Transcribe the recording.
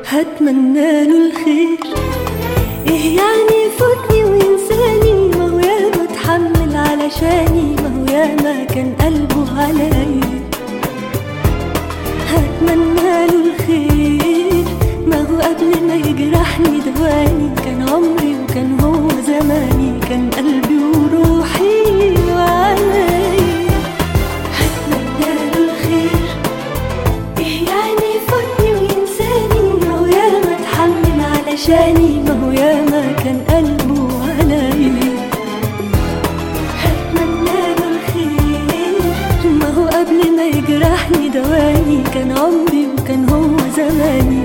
هتمنى له الخير ايه يعني يفوتني وينساني ما هو ياما اتحمل علشاني ما هو ياما كان قلبه عليا هتمنى له الخير ما هو قبل ما يجرحني دواني كان عمري وكان هو زماني كان قلبي وروحي وعليا هتمنى له الخير ايه يعني يفوتني وينساني ما هو ياما اتحمل علشاني ما هو ياما كان قلبه عليا هتمنى له الخير ما هو قبل ما يجرحني دواني كان عمري وكان هو زماني